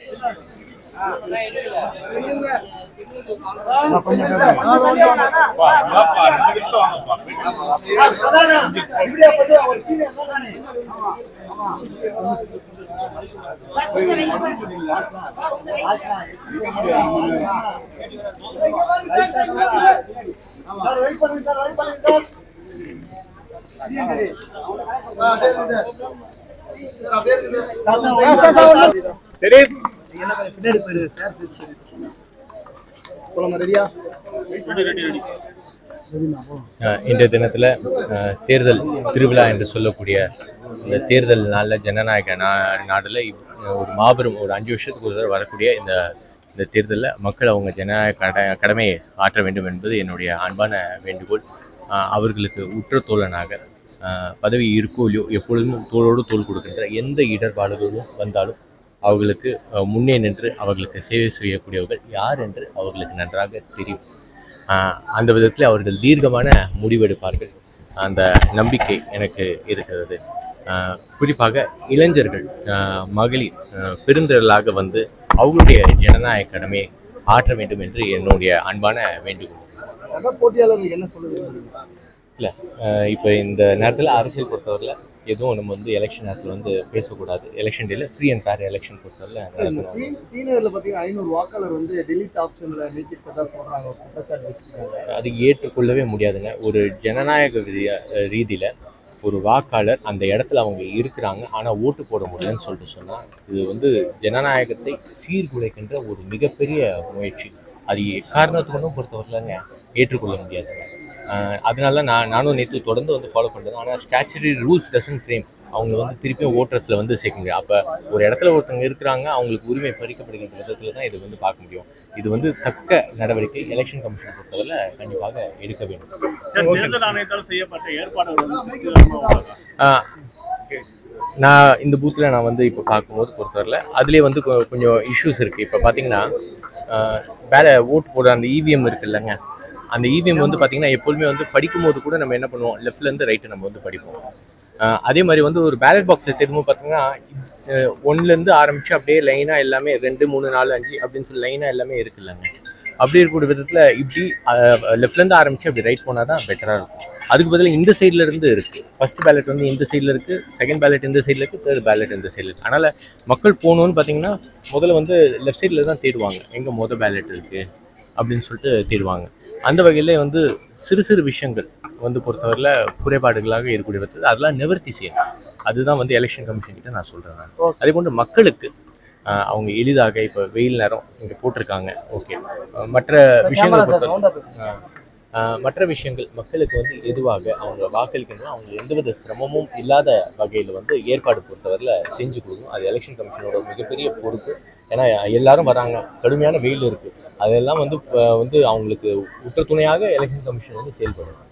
பின்னாடி போயிடுது சார் சொல்லுங்க ரெடியா அஹ் இன்றைய தினத்தில் தேர்தல் திருவிழா என்று சொல்லக்கூடிய இந்த தேர்தல் நாளில் ஜனநாயக நா நாடில் ஒரு மாபெரும் ஒரு அஞ்சு வருஷத்துக்கு ஒரு தடவை வரக்கூடிய இந்த இந்த தேர்தலில் மக்கள் அவங்க ஜனநாயக கட கடமையை ஆற்ற வேண்டும் என்பது என்னுடைய அன்பான வேண்டுகோள் அஹ் அவர்களுக்கு உற்ற தோழனாக அஹ் பதவி இருக்கோ இல்லையோ எப்பொழுதும் தோளோடு தோள் கொடுக்கின்ற எந்த இடர்பாடுகளும் வந்தாலும் அவர்களுக்கு அஹ், முன்னே நின்று அவர்களுக்கு சேவை செய்யக்கூடியவர்கள் யார் என்று அவர்களுக்கு நன்றாக தெரியும் ஆஹ் அந்த விதத்தில் அவர்கள் தீர்க்கமான முடிவெடுப்பார்கள் அந்த நம்பிக்கை எனக்கு இருக்கிறது ஆஹ் குறிப்பாக இளைஞர்கள் ஆஹ் மகளிர் ஆஹ் பெருந்திரளாக வந்து அவங்களுடைய ஜனநாயக கடமையை ஆற்ற வேண்டும் என்று என்னுடைய அன்பான வேண்டுகோள் சக போட்டியாளர்கள் என்ன சொல்ல விரும்புறீங்க இல்லை இப்போ இந்த நேரத்தில் அரசியல் பொறுத்தவரையில் எதுவும் நம்ம வந்து எலெக்ஷன் நேரத்தில் வந்து பேசக்கூடாது எலெக்ஷன் டேல ஃப்ரீ அண்ட் ஃபேர் எலெக்ஷன் பொறுத்தவரையில் நடக்கணும் டீனர்ல பாத்தீங்கன்னா ஐநூறு வாக்காளர் வந்து டெலிட் ஆப்ஷன்ல நீக்கிட்டதா சொல்றாங்க ஒரு குற்றச்சாட்டு வச்சிருக்காங்க அது ஏற்றுக்கொள்ளவே முடியாதுங்க ஒரு ஜனநாயக விதிய- ரீதியில ஒரு வாக்காளர் அந்த இடத்துல அவங்க இருக்கிறாங்க ஆனால் ஓட்டு போட முடியலன்னு சொல்லிட்டு சொன்னால் இது வந்து ஜனநாயகத்தை சீர்குலைக்கின்ற ஒரு மிகப்பெரிய முயற்சி அது எக்காரணத்து கொண்டும் பொறுத்தவரையிலங்க ஏற்றுக்கொள்ள முடியாதுங்க ஆஹ் அதனால நான் நானும் நேற்று தொடர்ந்து வந்து ஃபாலோ பண்ணுறது ஆனால் ஸ்டாச்சுரி ரூல்ஸ் டசன் ஃப்ரேம் அவங்க வந்து திருப்பியும் ஓட்டர்ஸில் வந்து சேர்க்க முடியும் அப்போ ஒரு இடத்துல ஒருத்தவங்க இருக்கிறாங்க அவங்களுக்கு உரிமை பறிக்கப்படுகின்ற விதத்தில் தான் இது வந்து பார்க்க முடியும் இது வந்து தக்க நடவடிக்கை எலெக்ஷன் கமிஷன் பொறுத்தவரை கண்டிப்பாக எடுக்க வேண்டும் சார், தேர்தல் ஆணையத்தால் செய்யப்பட்ட ஏற்பாடுகள் வந்து திருப்திகரமா உள்ளதா? ஆஹ் நான் இந்த பூத்தில் நான் வந்து இப்போ பார்க்கும்போது பொறுத்தவரையில் அதுலேயே வந்து கொ- கொஞ்சம் இஷ்யூஸ் இருக்குது இப்போ பார்த்தீங்கன்னா வேலை ஓட்டு போட அந்த இவிஎம் இருக்கு இல்லைங்க அந்த இவிஎம் வந்து பார்த்தீங்கன்னா எப்பொழுதுமே வந்து படிக்கும்போது கூட நம்ம என்ன பண்ணுவோம் லெஃப்ட்லேருந்து ரைட்டு நம்ம வந்து படிப்போம் ஆஹ் அதே மாதிரி வந்து ஒரு பேலட் பாக்ஸை திரும்ப பார்த்தீங்கன்னா ஒன்லேருந்து ஆரம்பித்து அப்படியே லைனாக எல்லாமே ரெண்டு மூணு நாலு அஞ்சு அப்படின்னு சொல்லி லைனாக எல்லாமே இருக்குல்லங்க அப்படி இருக்கக்கூடிய விதத்தில் இப்படி லெஃப்ட்லேருந்து ஆரம்பித்து அப்படி ரைட் போனால் தான் பெட்டராக இருக்கும் அதுக்கு பதிலாக இந்த சைடில் இருந்து இருக்குது ஃபர்ஸ்ட் பேலட் வந்து இந்த சைடில் இருக்குது செகண்ட் பேலட் இந்த சைடில் இருக்குது தேர்ட் பேலட் இந்த சைடில் இருக்குது அதனால் மக்கள் போகணுன்னு பார்த்தீங்கன்னா முதல்ல வந்து லெஃப்ட் சைடில் தான் தேடுவாங்க எங்கே மொதல் பேலட் இருக்குது அப்படின்னு சொல்லிட்டு தேடுவாங்க அந்த வகையில் வந்து சிறு சிறு விஷயங்கள் வந்து பொறுத்தவரையில் குறைபாடுகளாக இருக்கக்கூடிய விதத்தில் அதெல்லாம் நிவர்த்தி செய்யணும் அதுதான் வந்து எலெக்ஷன் கமிஷன் கிட்ட நான் சொல்கிறேன் நான் Okay. அதே போன்று மக்களுக்கு ஆஹ், அவங்க எளிதாக இப்போ வெயில் நேரம் இங்கே போட்டிருக்காங்க ஓகே மற்ற விஷயங்களை கேமரா சார் பொறுத்த சவுண்டா பேசுங்க ஆஹ் ஆஹ் மற்ற விஷயங்கள் மக்களுக்கு வந்து எதுவாக அவங்க வாக்களிக்கணும் அவங்க எந்தவித சிரமமும் இல்லாத வகையில் வந்து ஏற்பாடு பொறுத்தவரையில் செஞ்சு கொடுக்கணும் அது எலெக்ஷன் கமிஷனோட மிகப்பெரிய பொறுப்பு ஏன்னா எல்லாரும் வராங்க கடுமையான வெயில் இருக்குது அதெல்லாம் வந்து ஆஹ் வந்து அவங்களுக்கு உற்ற துணையாக எலெக்ஷன் கமிஷன் வந்து செயல்படும்